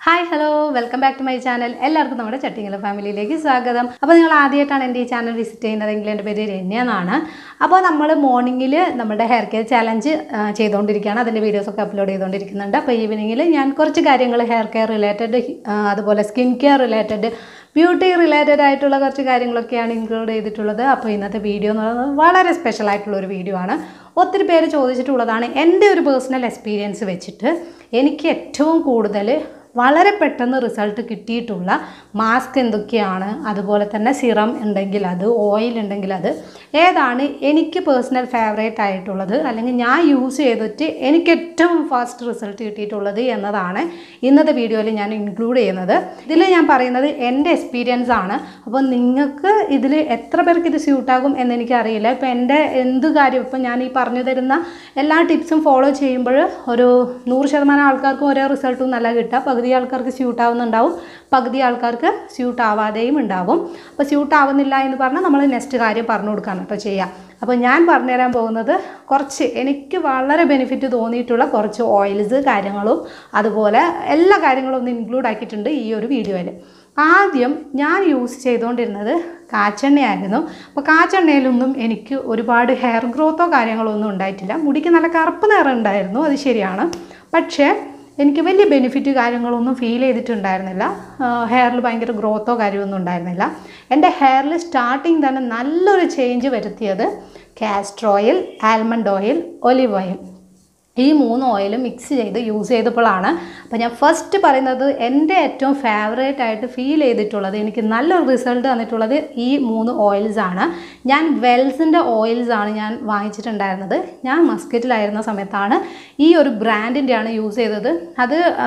hi hello welcome back to my channel എല്ലാവർക്കും നമ്മുടെ ചട്ടിങ്ങല ഫാമിലിയിലേക്ക് സ്വാഗതം അപ്പോൾ നിങ്ങൾ ആദ്യമായിട്ടാണ് എൻ്റെ ഈ ചാനൽ വിസിറ്റ് ചെയ്യുന്നതെങ്കിൽ എൻ്റെ പേര് രമ്യ എന്നാണ് അപ്പോൾ നമ്മൾ മോർണിംഗിൽ നമ്മുടെ ഹെയർ കെയർ ചാലഞ്ച് ചെയ്തുകൊണ്ടിരിക്കുകയാണ് അതിൻ്റെ വീഡിയോസൊക്കെ അപ്ലോഡ് ചെയ്തുകൊണ്ടിരിക്കുന്നുണ്ട് അപ്പോൾ ഈവനിങ്ങിൽ ഞാൻ കുറച്ച് കാര്യങ്ങൾ ഹെയർ കെയർ റിലേറ്റഡ് അതുപോലെ skin care related beauty related ആയിട്ടുള്ള കുറച്ച് കാര്യങ്ങളൊക്കെയാണ് ഇൻക്ലൂഡ് ചെയ്തിട്ടുള്ളത് അപ്പോൾ ഇന്നത്തെ വീഡിയോ എന്ന് പറയുന്നത് വളരെ സ്പെഷ്യൽ ആയിട്ടുള്ള ഒരു വീഡിയോ ആണ് ഒത്തിരി പേര് ചോദിച്ചിട്ടുള്ളതാണ് എൻ്റെ ഒരു പേഴ്സണൽ എക്സ്പീരിയൻസ് വെച്ചിട്ട് എനിക്ക് ഏറ്റവും കൂടുതൽ വളരെ പെട്ടെന്ന് റിസൾട്ട് കിട്ടിയിട്ടുള്ള മാസ്ക് എന്തൊക്കെയാണ് അതുപോലെ തന്നെ സിറം ഉണ്ടെങ്കിൽ അത് ഓയിൽ ഉണ്ടെങ്കിൽ അത് ഏതാണ് എനിക്ക് പേഴ്സണൽ ഫേവറേറ്റ് ആയിട്ടുള്ളത് അല്ലെങ്കിൽ ഞാൻ യൂസ് ചെയ്തിട്ട് എനിക്ക് ഏറ്റവും ഫാസ്റ്റ് റിസൾട്ട് കിട്ടിയിട്ടുള്ളത് എന്നതാണ് ഇന്നത്തെ വീഡിയോയിൽ ഞാൻ ഇൻക്ലൂഡ് ചെയ്യുന്നത് ഇതിൽ ഞാൻ പറയുന്നത് എൻ്റെ എക്സ്പീരിയൻസ് ആണ് അപ്പോൾ നിങ്ങൾക്ക് ഇതിൽ എത്ര പേർക്ക് ഇത് സ്യൂട്ടാകും എന്ന് എനിക്കറിയില്ല ഇപ്പോൾ എൻ്റെ എന്ത് കാര്യം ഇപ്പം ഞാൻ ഈ പറഞ്ഞു തരുന്ന എല്ലാ ടിപ്സും ഫോളോ ചെയ്യുമ്പോൾ ഒരു നൂറ് ശതമാനം ആൾക്കാർക്കും ഒരേ റിസൾട്ടും നല്ല കിട്ടുക പകുതി ആൾക്കാർക്ക് സ്യൂട്ട് ആവുന്നുണ്ടാവും പകുതി ആൾക്കാർക്ക് സ്യൂട്ട് ആവാതെയും ഉണ്ടാവും അപ്പോൾ സ്യൂട്ട് ആവുന്നില്ല എന്ന് പറഞ്ഞാൽ നമ്മൾ നെക്സ്റ്റ് കാര്യം പറഞ്ഞു കൊടുക്കുകയാണ് കേട്ടോ ചെയ്യുക അപ്പോൾ ഞാൻ പറഞ്ഞുതരാൻ പോകുന്നത് കുറച്ച് എനിക്ക് വളരെ ബെനിഫിറ്റ് തോന്നിയിട്ടുള്ള കുറച്ച് ഓയിൽസ് കാര്യങ്ങളും അതുപോലെ എല്ലാ കാര്യങ്ങളും ഒന്ന് ഇൻക്ലൂഡ് ആക്കിയിട്ടുണ്ട് ഈ ഒരു വീഡിയോയിൽ ആദ്യം ഞാൻ യൂസ് ചെയ്തുകൊണ്ടിരുന്നത് കാച്ചെണ്ണയായിരുന്നു അപ്പോൾ കാച്ചെണ്ണയിലൊന്നും എനിക്ക് ഒരുപാട് ഹെയർ ഗ്രോത്തോ കാര്യങ്ങളോ ഒന്നും ഉണ്ടായിട്ടില്ല മുടിക്ക് നല്ല കറുപ്പ് നിറം ഉണ്ടായിരുന്നു അത് ശരിയാണ് പക്ഷേ എനിക്ക് വലിയ ബെനിഫിറ്റ് കാര്യങ്ങളൊന്നും ഫീൽ ചെയ്തിട്ടുണ്ടായിരുന്നില്ല ഹെയറിൽ ഭയങ്കര ഗ്രോത്തോ കാര്യമൊന്നും ഉണ്ടായിരുന്നില്ല എൻ്റെ ഹെയറിൽ സ്റ്റാർട്ടിങ് തന്നെ നല്ലൊരു ചേഞ്ച് വരുത്തിയത് castor oil almond oil olive oil ഈ മൂന്ന് ഓയിലും മിക്സ് ചെയ്ത് യൂസ് ചെയ്തപ്പോഴാണ് അപ്പോൾ ഞാൻ ഫസ്റ്റ് പറയുന്നത് എൻ്റെ ഏറ്റവും ഫേവറേറ്റ് ആയിട്ട് ഫീൽ ചെയ്തിട്ടുള്ളത് എനിക്ക് നല്ലൊരു റിസൾട്ട് തന്നിട്ടുള്ളത് ഈ മൂന്ന് ഓയിൽസ് ആണ് ഞാൻ വെൽസിൻ്റെ ഓയിൽസ് ആണ് ഞാൻ വാങ്ങിച്ചിട്ടുണ്ടായിരുന്നത് ഞാൻ മസ്കറ്റിലായിരുന്ന സമയത്താണ് ഈ ഒരു ബ്രാൻഡിൻ്റെയാണ് യൂസ് ചെയ്തത് അത് ആ,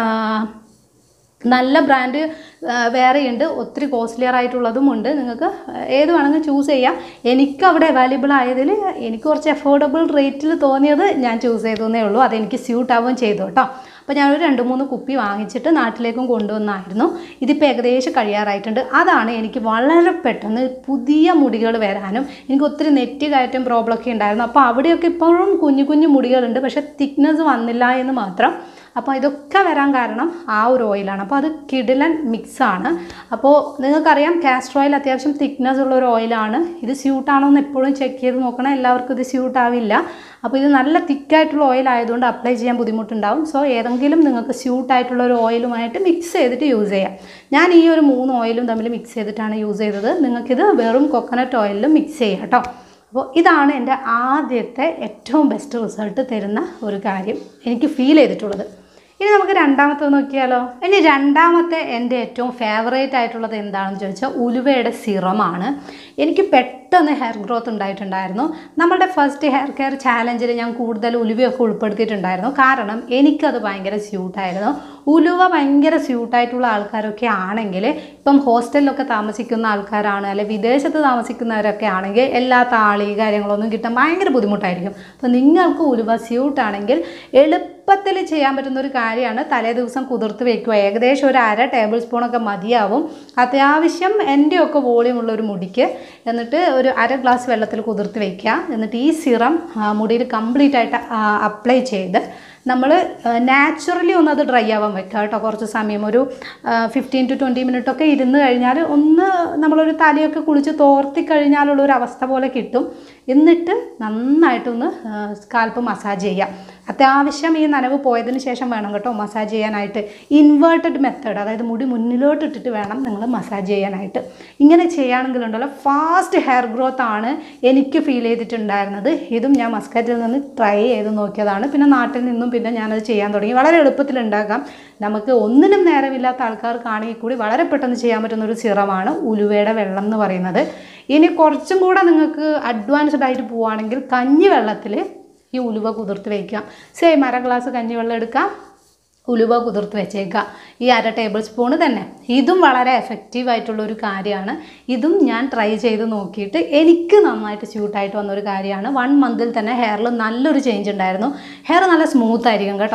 നല്ല ബ്രാൻഡ് വേറെയുണ്ട് ഒത്തിരി കോസ്റ്റ്ലിയർ ആയിട്ടുള്ളതും ഉണ്ട് നിങ്ങൾക്ക് ഏത് വേണമെങ്കിൽ ചൂസ് ചെയ്യാം എനിക്ക് അവിടെ അവൈലബിൾ ആയതിൽ എനിക്ക് കുറച്ച് അഫോർഡബിൾ റേറ്റിൽ തോന്നിയത് ഞാൻ ചൂസ് ചെയ്തതേ ഉള്ളൂ അതെനിക്ക് സ്യൂട്ട് ആവുകയും ചെയ്തു കേട്ടോ അപ്പോൾ ഞാനൊരു രണ്ട് മൂന്ന് കുപ്പി വാങ്ങിച്ചിട്ട് നാട്ടിലേക്കും കൊണ്ടുവന്നായിരുന്നു ഇതിപ്പോൾ ഏകദേശം കഴിയാറായിട്ടുണ്ട് അതാണ് എനിക്ക് വളരെ പെട്ടെന്ന് പുതിയ മുടികൾ വരാനും എനിക്ക് ഒത്തിരി നെറ്റ് കയറ്റം പ്രോബ്ലം ഒക്കെ ഉണ്ടായിരുന്നു അപ്പോൾ അവിടെയൊക്കെ ഇപ്പോഴും കുഞ്ഞു കുഞ്ഞു മുടികളുണ്ട് പക്ഷേ തിക്നെസ് വന്നില്ല എന്ന് മാത്രം അപ്പോൾ ഇതൊക്കെ വരാൻ കാരണം ആ ഒരു ഓയിലാണ് അപ്പോൾ അത് കിടിലൻ മിക്സാണ് അപ്പോൾ നിങ്ങൾക്കറിയാം കാസ്റ്റർ ഓയിൽ അത്യാവശ്യം തിക്നെസ് ഉള്ള ഒരു ഓയിലാണ് ഇത് സ്യൂട്ട് ആണോ എന്ന് എപ്പോഴും ചെക്ക് ചെയ്ത് നോക്കണം എല്ലാവർക്കും ഇത് സ്യൂട്ട് ആവില്ല അപ്പോൾ ഇത് നല്ല തിക്കായിട്ടുള്ള ഓയിൽ ആയതുകൊണ്ട് അപ്ലൈ ചെയ്യാൻ ബുദ്ധിമുട്ടുണ്ടാവും സോ ഏതെങ്കിലും നിങ്ങൾക്ക് സ്യൂട്ട് ആയിട്ടുള്ള ഒരു ഓയിലുമായിട്ട് മിക്സ് ചെയ്തിട്ട് യൂസ് ചെയ്യാം ഞാൻ ഈ ഒരു മൂന്ന് ഓയിലും തമ്മിൽ മിക്സ് ചെയ്തിട്ടാണ് യൂസ് ചെയ്തത് നിങ്ങൾക്കിത് വെറും കൊക്കനട്ട് ഓയിലും മിക്സ് ചെയ്യാം കേട്ടോ അപ്പോൾ ഇതാണ് എൻ്റെ ആദ്യത്തെ ഏറ്റവും ബെസ്റ്റ് റിസൾട്ട് തരുന്ന ഒരു കാര്യം എനിക്ക് ഫീൽ ചെയ്തിട്ടുള്ളത് ഇനി നമുക്ക് രണ്ടാമത്തെ നോക്കിയാലോ ഇനി രണ്ടാമത്തെ എൻ്റെ ഏറ്റവും ഫേവറേറ്റ് ആയിട്ടുള്ളത് എന്താണെന്ന് ചോദിച്ചാൽ ഉലുവയുടെ സിറമാണ് എനിക്ക് പെട്ടെന്ന് ഹെയർ ഗ്രോത്ത് ഉണ്ടായിട്ടുണ്ടായിരുന്നു നമ്മളുടെ ഫസ്റ്റ് ഹെയർ കെയർ ചാലഞ്ചിൽ ഞാൻ കൂടുതൽ ഉലുവയൊക്കെ ഉൾപ്പെടുത്തിയിട്ടുണ്ടായിരുന്നു കാരണം എനിക്കത് ഭയങ്കര സ്യൂട്ടായിരുന്നു ഉലുവ ഭയങ്കര സ്യൂട്ടായിട്ടുള്ള ആൾക്കാരൊക്കെ ആണെങ്കിൽ ഇപ്പം ഹോസ്റ്റലിലൊക്കെ താമസിക്കുന്ന ആൾക്കാരാണ് അല്ലെ വിദേശത്ത് താമസിക്കുന്നവരൊക്കെ ആണെങ്കിൽ എല്ലാ താളി കാര്യങ്ങളൊന്നും കിട്ടാൻ ഭയങ്കര ബുദ്ധിമുട്ടായിരിക്കും അപ്പോൾ നിങ്ങൾക്ക് ഉലുവ സ്യൂട്ടാണെങ്കിൽ എളുപ്പത്തിൽ ചെയ്യാൻ പറ്റുന്ന ഒരു കാര്യമാണ് തലേ ദിവസം കുതിർത്ത് വെക്കുക ഏകദേശം ഒരു അര ടേബിൾ സ്പൂണൊക്കെ മതിയാവും അത്യാവശ്യം എൻ്റെയൊക്കെ വോളിയം ഉള്ള ഒരു മുടിക്ക് എന്നിട്ട് ഒരു അര ഗ്ലാസ് വെള്ളത്തിൽ കുതിർത്ത് വെക്കുക എന്നിട്ട് ഈ സിറം മുടിയിൽ കംപ്ലീറ്റ് ആയിട്ട് അപ്ലൈ ചെയ്ത് നമ്മൾ നാച്ചുറലി ഒന്ന് അത് ഡ്രൈ ആവാൻ വെക്കുക കേട്ടോ കുറച്ച് സമയം ഒരു ഫിഫ്റ്റീൻ ടു ട്വൻറ്റി മിനിറ്റ് ഒക്കെ ഇരുന്ന് കഴിഞ്ഞാൽ ഒന്ന് നമ്മളൊരു തലയൊക്കെ കുളിച്ച് തോർത്തി കഴിഞ്ഞാലുള്ള ഒരു അവസ്ഥ പോലെ കിട്ടും എന്നിട്ട് നന്നായിട്ടൊന്ന് സ്കാൽപ്പ് മസാജ് ചെയ്യുക അത്യാവശ്യം ഈ നനവ് പോയതിന് ശേഷം വേണം കേട്ടോ മസാജ് ചെയ്യാനായിട്ട് ഇൻവേർട്ടഡ് മെത്തേഡ് അതായത് മുടി മുന്നിലോട്ട് ഇട്ടിട്ട് വേണം നിങ്ങൾ മസാജ് ചെയ്യാനായിട്ട് ഇങ്ങനെ ചെയ്യുകയാണെങ്കിലുണ്ടല്ലോ ഫാസ്റ്റ് ഹെയർ ഗ്രോത്ത് ആണ് എനിക്ക് ഫീൽ ചെയ്തിട്ടുണ്ടായിരുന്നത് ഇതും ഞാൻ മസ്കറ്റിൽ നിന്ന് ട്രൈ ചെയ്ത് നോക്കിയതാണ് പിന്നെ നാട്ടിൽ നിന്നും പിന്നെ ഞാനത് ചെയ്യാൻ തുടങ്ങി വളരെ എളുപ്പത്തിൽ ഉണ്ടാക്കാം നമുക്ക് ഒന്നിനും നേരമില്ലാത്ത ആൾക്കാർക്കാണെങ്കിൽ കൂടി വളരെ പെട്ടെന്ന് ചെയ്യാൻ പറ്റുന്ന ഒരു സിറമാണ് ഉലുവയുടെ വെള്ളം എന്ന് പറയുന്നത് ഇനി കുറച്ചും കൂടെ നിങ്ങൾക്ക് അഡ്വാൻസ്ഡ് ആയിട്ട് പോവുകയാണെങ്കിൽ കഞ്ഞി വെള്ളത്തിൽ ഈ ഉലുവ കുതിർത്ത് വയ്ക്കാം സെയിം അര ഗ്ലാസ് കഞ്ഞിവെള്ളം എടുക്കാം ഉലുവ കുതിർത്ത് വെച്ചേക്കുക ഈ അര ടേബിൾ സ്പൂണ് തന്നെ ഇതും വളരെ എഫക്റ്റീവ് ആയിട്ടുള്ള ഒരു കാര്യമാണ് ഇതും ഞാൻ ട്രൈ ചെയ്ത് നോക്കിയിട്ട് എനിക്ക് നന്നായിട്ട് സ്യൂട്ടായിട്ട് വന്ന ഒരു കാര്യമാണ് വൺ മന്തിൽ തന്നെ ഹെയറിൽ നല്ലൊരു ചേഞ്ച് ഉണ്ടായിരുന്നു ഹെയർ നല്ല സ്മൂത്ത് ആയിരിക്കും കേട്ടോ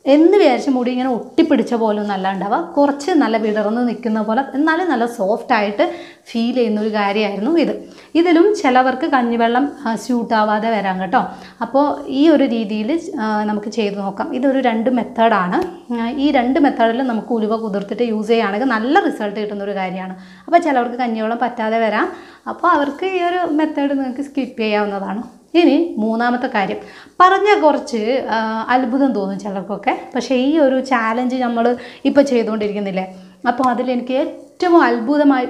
എന്ന് വിചാരിച്ച് മുടി ഇങ്ങനെ ഒട്ടിപ്പിടിച്ച പോലെ ഒന്നും അല്ല ഉണ്ടാവുക കുറച്ച് നല്ല വിടർന്ന് നിൽക്കുന്ന പോലെ എന്നാലും നല്ല സോഫ്റ്റ് ആയിട്ട് ഫീൽ ചെയ്യുന്ന ഒരു കാര്യമായിരുന്നു ഇത് ഇതിലും ചിലവർക്ക് കഞ്ഞിവെള്ളം സ്യൂട്ട് ആവാതെ വരാം കേട്ടോ അപ്പോൾ ഈ ഒരു രീതിയിൽ നമുക്ക് ചെയ്ത് നോക്കാം ഇതൊരു രണ്ട് മെത്തേഡാണ് ഈ രണ്ട് മെത്തേഡിലും നമുക്ക് ഉലുവ കുതിർത്തിട്ട് യൂസ് ചെയ്യുകയാണെങ്കിൽ നല്ല റിസൾട്ട് കിട്ടുന്ന ഒരു കാര്യമാണ് അപ്പോൾ ചിലവർക്ക് കഞ്ഞിവെള്ളം പറ്റാതെ വരാം അപ്പോൾ അവർക്ക് ഈ ഒരു മെത്തേഡ് നിങ്ങൾക്ക് സ്കിപ്പ് ചെയ്യാവുന്നതാണ് ഇനി മൂന്നാമത്തെ കാര്യം പറഞ്ഞ കുറച്ച് ആ, അത്ഭുതം തോന്നും ചിലർക്കൊക്കെ പക്ഷേ ഈ ഒരു ചാലഞ്ച് നമ്മൾ ഇപ്പോൾ ചെയ്തുകൊണ്ടിരിക്കുന്നില്ലേ അപ്പോൾ അതിലെനിക്ക് ഏറ്റവും അത്ഭുതമായി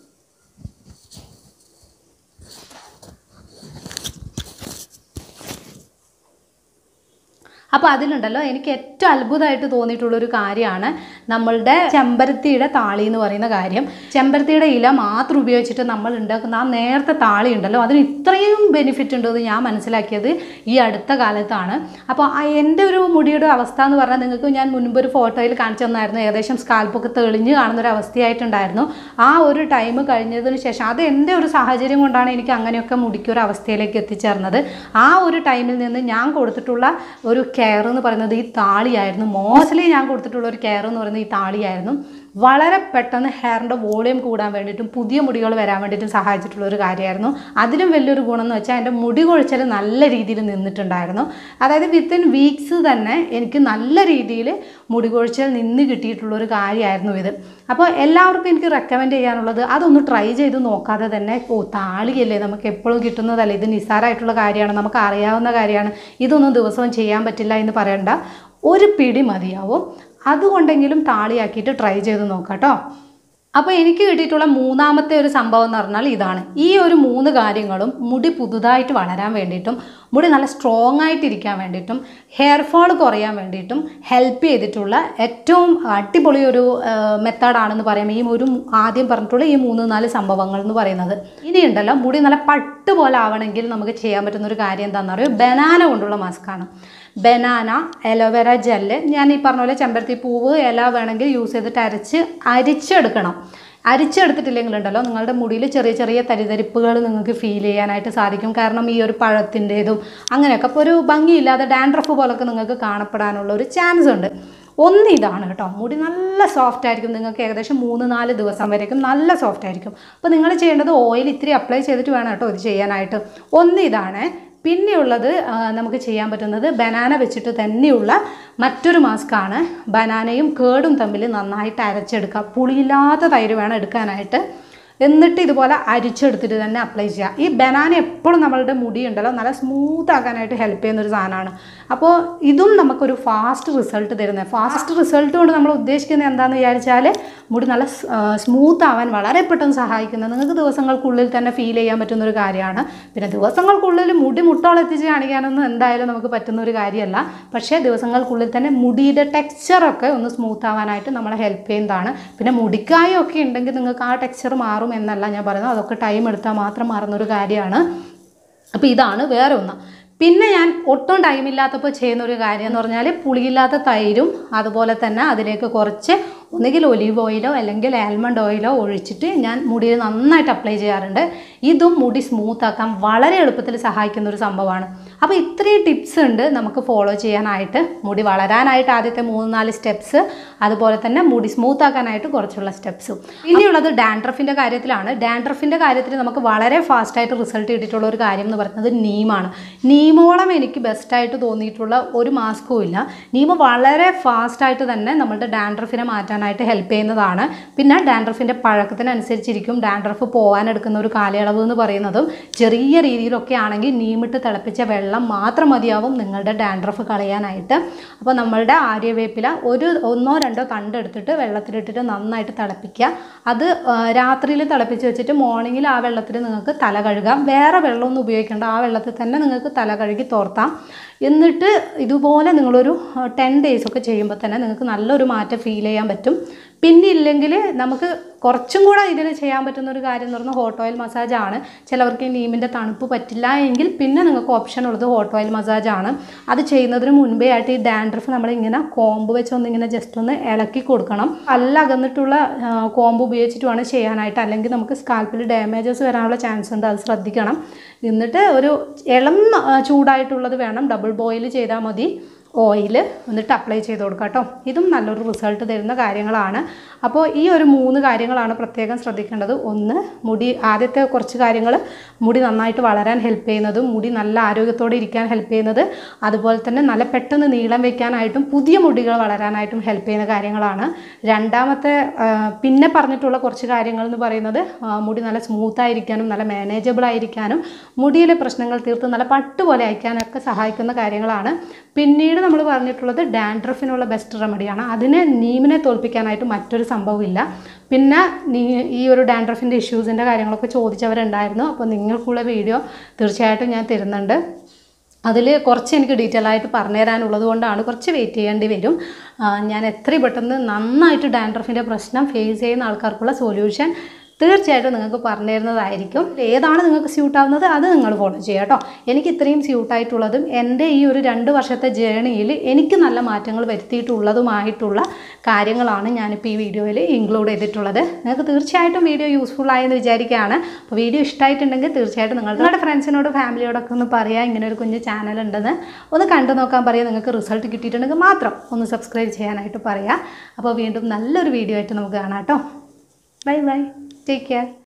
അപ്പോൾ അതിലുണ്ടല്ലോ എനിക്ക് ഏറ്റവും അത്ഭുതമായിട്ട് തോന്നിയിട്ടുള്ളൊരു കാര്യമാണ് നമ്മളുടെ ചെമ്പരത്തിയുടെ താളി എന്ന് പറയുന്ന കാര്യം ചെമ്പരത്തിയുടെ ഇല മാത്രം ഉപയോഗിച്ചിട്ട് നമ്മൾ ഉണ്ടാക്കുന്ന ആ നേരത്തെ താളി ഉണ്ടല്ലോ അതിന് ഇത്രയും ബെനിഫിറ്റ് ഉണ്ടെന്ന് ഞാൻ മനസ്സിലാക്കിയത് ഈ അടുത്ത കാലത്താണ് അപ്പോൾ ആ എൻ്റെ ഒരു മുടിയുടെ അവസ്ഥ എന്ന് പറഞ്ഞാൽ നിങ്ങൾക്ക് ഞാൻ മുൻപ് ഒരു ഫോട്ടോയിൽ കാണിച്ചു തന്നായിരുന്നു ഏകദേശം സ്കാൽപ്പൊക്കെ തെളിഞ്ഞ് കാണുന്ന ഒരു അവസ്ഥയായിട്ടുണ്ടായിരുന്നു ആ ഒരു ടൈം കഴിഞ്ഞതിന് ശേഷം അത് എൻ്റെ ഒരു സാഹചര്യം കൊണ്ടാണ് എനിക്ക് അങ്ങനെയൊക്കെ മുടിക്കൊരു അവസ്ഥയിലേക്ക് എത്തിച്ചേർന്നത് ആ ഒരു ടൈമിൽ നിന്ന് ഞാൻ കൊടുത്തിട്ടുള്ള ഒരു കെയർ എന്ന് പറയുന്നത് ഈ താളിയായിരുന്നു മോസ്റ്റ്ലി ഞാൻ കൊടുത്തിട്ടുള്ള ഒരു കെയർ എന്ന് പറയുന്നത് ഈ താളിയായിരുന്നു വളരെ പെട്ടെന്ന് ഹെയറിൻ്റെ വോളിയം കൂടാൻ വേണ്ടിയിട്ടും പുതിയ മുടികൾ വരാൻ വേണ്ടിയിട്ടും സഹായിച്ചിട്ടുള്ള ഒരു കാര്യമായിരുന്നു അതിലും വലിയൊരു ഗുണം എന്ന് വെച്ചാൽ എൻ്റെ മുടി കൊഴിച്ചൽ നല്ല രീതിയിൽ നിന്നിട്ടുണ്ടായിരുന്നു അതായത് വിത്തിൻ വീക്സ് തന്നെ എനിക്ക് നല്ല രീതിയിൽ മുടി കൊഴിച്ചൽ നിന്ന് കിട്ടിയിട്ടുള്ള ഒരു കാര്യമായിരുന്നു ഇത് അപ്പോൾ എല്ലാവർക്കും എനിക്ക് റെക്കമെൻഡ് ചെയ്യാനുള്ളത് അതൊന്ന് ട്രൈ ചെയ്ത് നോക്കാതെ തന്നെ ഓ താളിയല്ലേ നമുക്ക് എപ്പോഴും കിട്ടുന്നതല്ലേ ഇത് നിസ്സാരമായിട്ടുള്ള കാര്യമാണ് നമുക്ക് അറിയാവുന്ന കാര്യമാണ് ഇതൊന്നും ദിവസവും ചെയ്യാൻ പറ്റില്ല എന്ന് പറയണ്ട ഒരു പിടി മതിയാവും അതുകൊണ്ടെങ്കിലും താളിയാക്കിയിട്ട് ട്രൈ ചെയ്ത് നോക്കാം കേട്ടോ അപ്പോൾ എനിക്ക് കിട്ടിയിട്ടുള്ള മൂന്നാമത്തെ ഒരു സംഭവം എന്ന് പറഞ്ഞാൽ ഇതാണ് ഈ ഒരു മൂന്ന് കാര്യങ്ങളും മുടി പുതുതായിട്ട് വളരാൻ വേണ്ടിയിട്ടും മുടി നല്ല സ്ട്രോങ് ആയിട്ടിരിക്കാൻ വേണ്ടിയിട്ടും ഹെയർ ഫോൾ കുറയാൻ വേണ്ടിയിട്ടും ഹെൽപ്പ് ചെയ്തിട്ടുള്ള ഏറ്റവും അടിപൊളി ഒരു മെത്തേഡാണെന്ന് പറയാം ഈ ഒരു ആദ്യം പറഞ്ഞിട്ടുള്ള ഈ മൂന്ന് നാല് സംഭവങ്ങൾ എന്ന് പറയുന്നത് ഇനിയുണ്ടല്ലോ മുടി നല്ല പട്ട് പോലെ ആവണമെങ്കിൽ നമുക്ക് ചെയ്യാൻ പറ്റുന്ന ഒരു കാര്യം എന്താണെന്ന് പറയുക ബനാന കൊണ്ടുള്ള മാസ്കാണ് ബനാന അലോവേര ജെല്ല് ഞാൻ ഈ പറഞ്ഞ പോലെ ചെമ്പരത്തി പൂവ് ഇല വേണമെങ്കിൽ യൂസ് ചെയ്തിട്ട് അരച്ച് അരിച്ചെടുക്കണം അരിച്ചെടുത്തിട്ടില്ലെങ്കിലുണ്ടല്ലോ നിങ്ങളുടെ മുടിയിൽ ചെറിയ ചെറിയ തരിതരിപ്പുകൾ നിങ്ങൾക്ക് ഫീൽ ചെയ്യാനായിട്ട് സാധിക്കും കാരണം ഈ ഒരു പഴത്തിൻ്റേതും അങ്ങനെയൊക്കെ അപ്പോൾ ഒരു ഭംഗിയില്ലാതെ ഡാൻഡ്രഫ് പോലൊക്കെ നിങ്ങൾക്ക് കാണപ്പെടാനുള്ള ഒരു ചാൻസ് ഉണ്ട് ഒന്ന് ഇതാണ് കേട്ടോ മുടി നല്ല സോഫ്റ്റ് ആയിരിക്കും നിങ്ങൾക്ക് ഏകദേശം മൂന്ന് നാല് ദിവസം വരേക്കും നല്ല സോഫ്റ്റ് ആയിരിക്കും അപ്പോൾ നിങ്ങൾ ചെയ്യേണ്ടത് ഓയിൽ ഇത്തിരി അപ്ലൈ ചെയ്തിട്ട് വേണം കേട്ടോ ഇത് ചെയ്യാനായിട്ട് ഒന്ന് ഇതാണ് പിന്നെയുള്ളത് ആ, നമുക്ക് ചെയ്യാൻ പറ്റുന്നത് ബനാന വെച്ചിട്ട് തന്നെയുള്ള മറ്റൊരു മാസ്കാണ് ബനാനയും കേടും തമ്മിൽ നന്നായിട്ട് അരച്ചെടുക്കുക പുളിയില്ലാത്ത തൈര് വേണം എടുക്കാനായിട്ട് എന്നിട്ട് ഇതുപോലെ അരിച്ചെടുത്തിട്ട് തന്നെ അപ്ലൈ ചെയ്യുക ഈ ബനാന എപ്പോഴും നമ്മളുടെ മുടി ഉണ്ടല്ലോ നല്ല സ്മൂത്ത് ആക്കാനായിട്ട് ഹെൽപ്പ് ചെയ്യുന്ന ഒരു സാധനമാണ് അപ്പോൾ ഇതും നമുക്കൊരു ഫാസ്റ്റ് റിസൾട്ട് തരുന്നത് ഫാസ്റ്റ് റിസൾട്ട് കൊണ്ട് നമ്മൾ ഉദ്ദേശിക്കുന്നത് എന്താണെന്ന് വിചാരിച്ചാൽ മുടി നല്ല സ്മൂത്ത് ആവാൻ വളരെ പെട്ടെന്ന് സഹായിക്കുന്നത് നിങ്ങൾക്ക് ദിവസങ്ങൾക്കുള്ളിൽ തന്നെ ഫീൽ ചെയ്യാൻ പറ്റുന്ന ഒരു കാര്യമാണ് പിന്നെ ദിവസങ്ങൾക്കുള്ളിൽ മുടി മുട്ടോളം എത്തിച്ച് കാണിക്കാനൊന്നും എന്തായാലും നമുക്ക് പറ്റുന്ന ഒരു കാര്യമല്ല പക്ഷേ ദിവസങ്ങൾക്കുള്ളിൽ തന്നെ മുടിയുടെ ടെക്സ്ചറൊക്കെ ഒന്ന് സ്മൂത്ത് ആവാനായിട്ട് നമ്മളെ ഹെൽപ്പ് ചെയ്യുന്നതാണ് പിന്നെ മുടിക്കായൊക്കെ ഉണ്ടെങ്കിൽ നിങ്ങൾക്ക് ആ ടെക്സ്ചർ മാറും എന്നല്ല ഞാൻ പറയുന്നത് അതൊക്കെ ടൈം എടുത്താൽ മാത്രം മാറുന്ന ഒരു കാര്യമാണ് അപ്പോൾ ഇതാണ് വേറെ ഒന്ന് പിന്നെ ഞാൻ ഒട്ടും ടൈമില്ലാത്തപ്പോൾ ചെയ്യുന്ന ഒരു കാര്യം എന്ന് പറഞ്ഞാൽ പുളിയില്ലാത്ത തൈരും അതുപോലെ തന്നെ അതിലേക്ക് കുറച്ച് ഒന്നുകിൽ ഒലീവ് ഓയിലോ അല്ലെങ്കിൽ ആൽമണ്ട് ഓയിലോ ഒഴിച്ചിട്ട് ഞാൻ മുടിയിൽ നന്നായിട്ട് അപ്ലൈ ചെയ്യാറുണ്ട് ഇതും മുടി സ്മൂത്ത് ആക്കാൻ വളരെ എളുപ്പത്തിൽ സഹായിക്കുന്ന ഒരു സംഭവമാണ് അപ്പോൾ ഇത്രയും ടിപ്സ് ഉണ്ട് നമുക്ക് ഫോളോ ചെയ്യാനായിട്ട് മുടി വളരാനായിട്ട് ആദ്യത്തെ മൂന്ന് നാല് സ്റ്റെപ്സ് അതുപോലെ തന്നെ മുടി സ്മൂത്ത് ആക്കാനായിട്ട് കുറച്ചുള്ള സ്റ്റെപ്സും ഇനിയുള്ളത് ഡാൻഡ്രഫിൻ്റെ കാര്യത്തിലാണ് ഡാൻഡ്രഫിൻ്റെ കാര്യത്തിൽ നമുക്ക് വളരെ ഫാസ്റ്റായിട്ട് റിസൾട്ട് കിട്ടിയിട്ടുള്ള ഒരു കാര്യം എന്ന് പറയുന്നത് നീമാണ് നീമോളം എനിക്ക് ബെസ്റ്റായിട്ട് തോന്നിയിട്ടുള്ള ഒരു മാസ്കും ഇല്ല നീമ വളരെ ഫാസ്റ്റായിട്ട് തന്നെ നമ്മളുടെ ഡാൻഡ്രഫിനെ മാറ്റാനായിട്ട് ഹെൽപ്പ് ചെയ്യുന്നതാണ് പിന്നെ ഡാൻഡ്രഫിൻ്റെ പഴക്കത്തിനനുസരിച്ചിരിക്കും ഡാൻഡ്രഫ് പോകാൻ എടുക്കുന്ന ഒരു കാലയളവ് എന്ന് പറയുന്നതും ചെറിയ രീതിയിലൊക്കെ ആണെങ്കിൽ നീമിട്ട് തിളപ്പിച്ച വെള്ളം മാത്രം മതിയാവും നിങ്ങളുടെ ഡാൻഡ്രഫ് കളയാനായിട്ട് അപ്പോൾ നമ്മളുടെ ആര്യവേപ്പില ഒരു ഒന്നോ രണ്ടോ തണ്ട് എടുത്തിട്ട് വെള്ളത്തിലിട്ടിട്ട് നന്നായിട്ട് തിളപ്പിക്കുക അത് രാത്രിയിൽ തിളപ്പിച്ച് വെച്ചിട്ട് മോർണിംഗിൽ ആ വെള്ളത്തിൽ നിങ്ങൾക്ക് തല കഴുകാം വേറെ വെള്ളമൊന്നും ഉപയോഗിക്കേണ്ട ആ വെള്ളത്തിൽ തന്നെ നിങ്ങൾക്ക് തല കഴുകി തോർത്താം എന്നിട്ട് ഇതുപോലെ നിങ്ങളൊരു ടെൻ ഡേയ്സ് ഒക്കെ ചെയ്യുമ്പോൾ തന്നെ നിങ്ങൾക്ക് നല്ലൊരു മാറ്റം ഫീൽ ചെയ്യാൻ പറ്റും പിന്നെ ഇല്ലെങ്കിൽ നമുക്ക് കുറച്ചും കൂടെ ഇതിൽ ചെയ്യാൻ പറ്റുന്ന ഒരു കാര്യം എന്ന് പറഞ്ഞാൽ ഹോട്ട് ഓയിൽ മസാജ് ആണ് ചിലവർക്ക് ഈ നീമിൻ്റെ തണുപ്പ് പറ്റില്ല എങ്കിൽ പിന്നെ നിങ്ങൾക്ക് ഓപ്ഷൻ ഉള്ളത് ഹോട്ട് ഓയിൽ മസാജ് ആണ് അത് ചെയ്യുന്നതിന് മുൻപേ ആയിട്ട് ഈ ഡാൻഡ്രഫ് നമ്മളിങ്ങനെ കോമ്പ് വെച്ച് ഒന്നിങ്ങനെ ജസ്റ്റ് ഒന്ന് ഇളക്കി കൊടുക്കണം അല്ല അകന്നിട്ടുള്ള കോമ്പ് ഉപയോഗിച്ചിട്ട് വേണം ചെയ്യാനായിട്ട് അല്ലെങ്കിൽ നമുക്ക് സ്കാൽപ്പിൽ ഡാമേജസ് വരാനുള്ള ചാൻസ് ഉണ്ട് അത് ശ്രദ്ധിക്കണം എന്നിട്ട് ഒരു ഇളം ആ, ചൂടായിട്ടുള്ളത് വേണം ഡബിൾ ബോയിൽ ചെയ്താൽ മതി ഓയിൽ എന്നിട്ട് അപ്ലൈ ചെയ്ത് കൊടുക്കുക കേട്ടോ ഇതും നല്ലൊരു റിസൾട്ട് തരുന്ന കാര്യങ്ങളാണ് അപ്പോൾ ഈ ഒരു മൂന്ന് കാര്യങ്ങളാണ് പ്രത്യേകം ശ്രദ്ധിക്കേണ്ടത് ഒന്ന് മുടി ആദ്യത്തെ കുറച്ച് കാര്യങ്ങൾ മുടി നന്നായിട്ട് വളരാൻ ഹെൽപ്പ് ചെയ്യുന്നതും മുടി നല്ല ആരോഗ്യത്തോടെ ഇരിക്കാൻ ഹെൽപ്പ് ചെയ്യുന്നത് അതുപോലെ തന്നെ നല്ല പെട്ടെന്ന് നീളം വയ്ക്കാനായിട്ടും പുതിയ മുടികൾ വളരാനായിട്ടും ഹെൽപ്പ് ചെയ്യുന്ന കാര്യങ്ങളാണ് രണ്ടാമത്തെ ആ, പിന്നെ പറഞ്ഞിട്ടുള്ള കുറച്ച് കാര്യങ്ങൾ എന്ന് പറയുന്നത് ആ, മുടി നല്ല സ്മൂത്ത് ആയിരിക്കാനും നല്ല മാനേജബിൾ ആയിരിക്കാനും മുടിയിലെ പ്രശ്നങ്ങൾ തീർത്ത് നല്ല പട്ട് പോലെ അയക്കാനൊക്കെ സഹായിക്കുന്ന കാര്യങ്ങളാണ് പിന്നീട് നമ്മൾ പറഞ്ഞിട്ടുള്ളത് ഡാൻഡ്രഫിനുള്ള ബെസ്റ്റ് റെമഡിയാണ് അതിനെ നീമിനെ തോൽപ്പിക്കാനായിട്ട് മറ്റൊരു സംഭവമില്ല പിന്നെ നീ ഈ ഒരു ഡാൻഡ്രഫിൻ്റെ ഇഷ്യൂസിൻ്റെ കാര്യങ്ങളൊക്കെ ചോദിച്ചവരുണ്ടായിരുന്നു അപ്പോൾ നിങ്ങൾക്കുള്ള വീഡിയോ തീർച്ചയായിട്ടും ഞാൻ തരുന്നുണ്ട് അതിൽ കുറച്ച് എനിക്ക് ഡീറ്റെയിൽ ആയിട്ട് പറഞ്ഞു തരാനുള്ളത് കൊണ്ടാണ് കുറച്ച് വെയിറ്റ് ചെയ്യേണ്ടി വരും ആ, ഞാൻ എത്രയും പെട്ടെന്ന് നന്നായിട്ട് ഡാൻഡ്രഫിൻ്റെ പ്രശ്നം ഫേസ് ചെയ്യുന്ന ആൾക്കാർക്കുള്ള സൊല്യൂഷൻ തീർച്ചയായിട്ടും നിങ്ങൾക്ക് പറഞ്ഞു തരുന്നതായിരിക്കും ഏതാണ് നിങ്ങൾക്ക് സ്യൂട്ട് ആവുന്നത് അത് നിങ്ങൾ ഫോളോ ചെയ്യുക കേട്ടോ എനിക്ക് ഇത്രയും സ്യൂട്ടായിട്ടുള്ളതും എൻ്റെ ഈ ഒരു രണ്ട് വർഷത്തെ ജേണിയിൽ എനിക്ക് നല്ല മാറ്റങ്ങൾ വരുത്തിയിട്ടുള്ളതുമായിട്ടുള്ള കാര്യങ്ങളാണ് ഞാനിപ്പോൾ ഈ വീഡിയോയിൽ ഇൻക്ലൂഡ് ചെയ്തിട്ടുള്ളത് നിങ്ങൾക്ക് തീർച്ചയായിട്ടും വീഡിയോ യൂസ്ഫുൾ ആയെന്ന് വിചാരിക്കുകയാണ് അപ്പോൾ വീഡിയോ ഇഷ്ടമായിട്ടുണ്ടെങ്കിൽ തീർച്ചയായിട്ടും നിങ്ങൾ നിങ്ങളുടെ ഫ്രണ്ട്സിനോട് ഫാമിലിയോടൊക്കെ ഒന്ന് പറയുക ഇങ്ങനെ ഒരു കുഞ്ഞ് ചാനൽ ഉണ്ടെന്ന് ഒന്ന് കണ്ടു നോക്കാൻ പറയുക നിങ്ങൾക്ക് റിസൾട്ട് കിട്ടിയിട്ടുണ്ടെങ്കിൽ മാത്രം ഒന്ന് സബ്സ്ക്രൈബ് ചെയ്യാനായിട്ട് പറയുക അപ്പോൾ വീണ്ടും നല്ലൊരു വീഡിയോ ആയിട്ട് നമുക്ക് കാണാം കേട്ടോ ബൈ ബൈ ടേക്ക് കെയർ